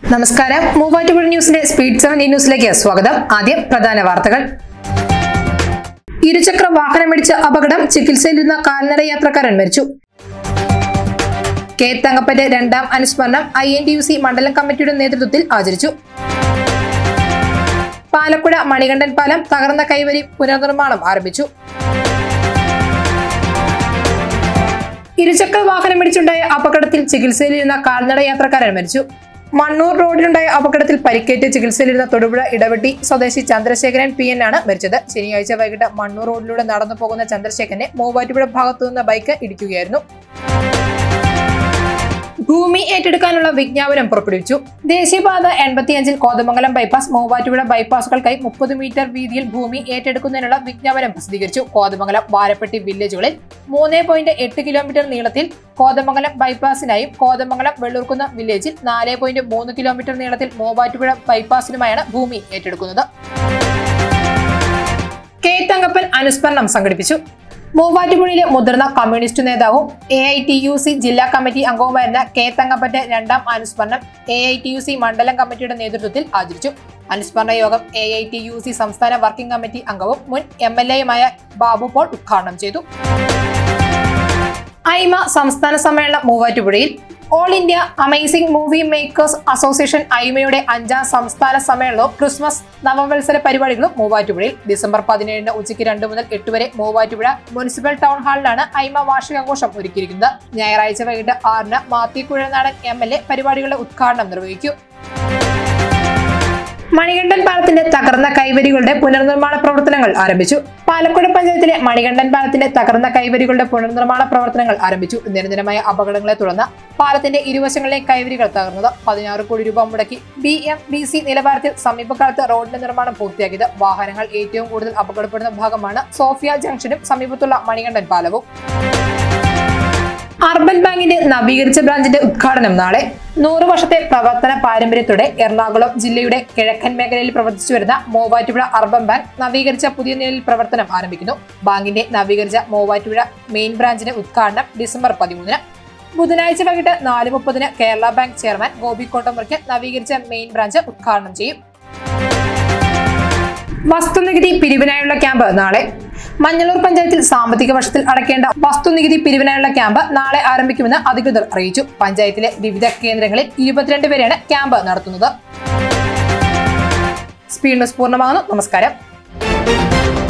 നമസ്കാരം മൂവാറ്റുപുഴ ന്യൂസിന്റെ speed seven ഈ ന്യൂസിലേക്ക് സ്വാഗതം ആദ്യം പ്രധാന വാർത്തകൾ ഇരുചക്ര വാഹനമിടിച്ച അപകടം ചികിത്സയിലിരുന്ന കാൽനട യാത്രക്കാരൻ മരിച്ചു കെ തങ്കപ്പന്റെ രണ്ടാം അനുസ്മരണം I N T U C മണ്ഡലം കമ്മിറ്റിയുടെ നേതൃത്വത്തിൽ ആചരിച്ചു പാലക്കുഴ മണികണ്ഠൻ പാലം തകർന്ന കൈവരി പുനർനിർമ്മാണം ആരംഭിച്ചു ഇരുചക്ര വാഹനമിടിച്ചുണ്ടായ അപകടത്തിൽ ചികിത്സയിലിരുന്ന കാൽനട യാത്രക്കാരൻ മരിച്ചു മണ്ണൂർ റോഡിലുണ്ടായ അപകടത്തിൽ പരിക്കേറ്റ് ചികിത്സയിലിരുന്ന തൊടുപുഴ ഇടവെട്ടി സ്വദേശി ചന്ദ്രശേഖരൻ പി എൻ ആണ് മരിച്ചത് ശനിയാഴ്ച വൈകിട്ട് മണ്ണൂർ റോഡിലൂടെ നടന്നു പോകുന്ന ചന്ദ്രശേഖരനെ മൂവാറ്റുപുഴ ഭാഗത്തുനിന്ന് ബൈക്ക് ഇടിക്കുകയായിരുന്നു ഭൂമി ഏറ്റെടുക്കാനുള്ള വിജ്ഞാപനം പുറപ്പെടുവിച്ചു ദേശീയപാത എൺപത്തിയഞ്ചിൽ കോതമംഗലം ബൈപ്പാസ് മൂവാറ്റുപുഴ ബൈപ്പാസുകൾക്കായി മുപ്പത് മീറ്റർ വീതിയിൽ ഭൂമി ഏറ്റെടുക്കുന്നതിനുള്ള വിജ്ഞാപനം പ്രസിദ്ധീകരിച്ചു കോതമംഗലം വാരപ്പെട്ടി വില്ലേജുകളിൽ മൂന്ന് പോയിന്റ് എട്ട് കിലോമീറ്റർ നീളത്തിൽ കോതമംഗലം ബൈപ്പാസിനായും കോതമംഗലം വെള്ളൂർക്കുന്ന് വില്ലേജിൽ നാല് പോയിന്റ് മൂന്ന് കിലോമീറ്റർ നീളത്തിൽ മൂവാറ്റുപുഴ ബൈപ്പാസിനുമായാണ് ഭൂമി ഏറ്റെടുക്കുന്നത് കെ തങ്കപ്പൻ അനുസ്മരണം സംഘടിപ്പിച്ചു മൂവാറ്റുപുഴയിലെ മുതിർന്ന കമ്മ്യൂണിസ്റ്റ് നേതാവും A I T U C ജില്ലാ കമ്മിറ്റി അംഗവുമായിരുന്ന കെ തങ്കപ്പന്റെ രണ്ടാം അനുസ്മരണം A I T U C മണ്ഡലം കമ്മിറ്റിയുടെ നേതൃത്വത്തിൽ ആചരിച്ചു അനുസ്മരണ യോഗം A I T U C സംസ്ഥാന വർക്കിംഗ് കമ്മിറ്റി അംഗവും മുൻ എം എൽ എയുമായ ബാബു പോൾ ഉദ്ഘാടനം ചെയ്തു ഐമ സംസ്ഥാന സമ്മേളനം മൂവാറ്റുപുഴയിൽ all India amazing movie makers association ഐമയുടെ അഞ്ചാം സംസ്ഥാന സമ്മേളനവും ക്രിസ്മസ് നവവത്സര പരിപാടികളും മൂവാറ്റുപുഴയിൽ ഡിസംബർ പതിനേഴിന് ഉച്ചയ്ക്ക് രണ്ട് മുതൽ എട്ട് വരെ മൂവാറ്റുപുഴ മുനിസിപ്പൽ ടൗൺ ഹാളിലാണ് ഐമ വാർഷികാഘോഷം ഒരുക്കിയിരിക്കുന്നത് ഞായറാഴ്ച വൈകിട്ട് ആറിന് Mathew Kuzhalnadan M L A പരിപാടികളുടെ ഉദ്ഘാടനം നിർവഹിക്കും മണികണ്ഠൻ പാലത്തിന്റെ തകർന്ന കൈവരികളുടെ പുനർനിർമ്മാണ പ്രവർത്തനങ്ങൾ ആരംഭിച്ചു പാലക്കുഴ പഞ്ചായത്തിലെ മണികണ്ഠൻ പാലത്തിന്റെ തകർന്ന കൈവരികളുടെ പുനർനിർമ്മാണ പ്രവർത്തനങ്ങൾ ആരംഭിച്ചു നിരന്തരമായ അപകടങ്ങളെ തുടർന്ന് പാലത്തിന്റെ ഇരുവശങ്ങളിലെ കൈവരികൾ തകർന്നത് പതിനാറ് കോടി രൂപ മുടക്കി ബി എം ബി സി നിലവാരത്തിൽ സമീപകാലത്ത് റോഡിന്റെ നിർമ്മാണം പൂർത്തിയാക്കിയത് വാഹനങ്ങൾ ഏറ്റവും കൂടുതൽ അപകടപ്പെടുന്ന ഭാഗമാണ് സോഫിയ ജംഗ്ഷനും സമീപത്തുള്ള മണികണ്ഠൻ പാലവും അർബൻ ബാങ്കിന്റെ നവീകരിച്ച ബ്രാഞ്ചിന്റെ ഉദ്ഘാടനം നാളെ നൂറ് വർഷത്തെ പ്രവർത്തന പാരമ്പര്യത്തോടെ എറണാകുളം ജില്ലയുടെ കിഴക്കൻ മേഖലയിൽ പ്രവർത്തിച്ചു വരുന്ന മൂവാറ്റുപുഴ അർബൻ ബാങ്ക് നവീകരിച്ച പുതിയ നിലയിൽ പ്രവർത്തനം ആരംഭിക്കുന്നു ബാങ്കിന്റെ നവീകരിച്ച മൂവാറ്റുപുഴ മെയിൻ ബ്രാഞ്ചിന്റെ ഉദ്ഘാടനം ഡിസംബർ പതിമൂന്നിന് ബുധനാഴ്ച വൈകിട്ട് നാല് മുപ്പതിന് കേരള ബാങ്ക് ചെയർമാൻ ഗോപി കോട്ടമുറിക്ക് നവീകരിച്ച മെയിൻ ബ്രാഞ്ച് ഉദ്ഘാടനം ചെയ്യും വസ്തുനികുതി പിരിവിനായുള്ള ക്യാമ്പ് നാളെ മഞ്ഞളൂർ പഞ്ചായത്തിൽ സാമ്പത്തിക വർഷത്തിൽ അടയ്ക്കേണ്ട വസ്തുനികുതി പിരിവിനായുള്ള ക്യാമ്പ് നാളെ ആരംഭിക്കുമെന്ന് അധികൃതർ അറിയിച്ചു പഞ്ചായത്തിലെ വിവിധ കേന്ദ്രങ്ങളിൽ ഇരുപത്തിരണ്ട് പേരെയാണ് ക്യാമ്പ് നടത്തുന്നത് സ്പീഡ് ന്യൂസ് പൂർണ്ണമാകുന്നു നമസ്കാരം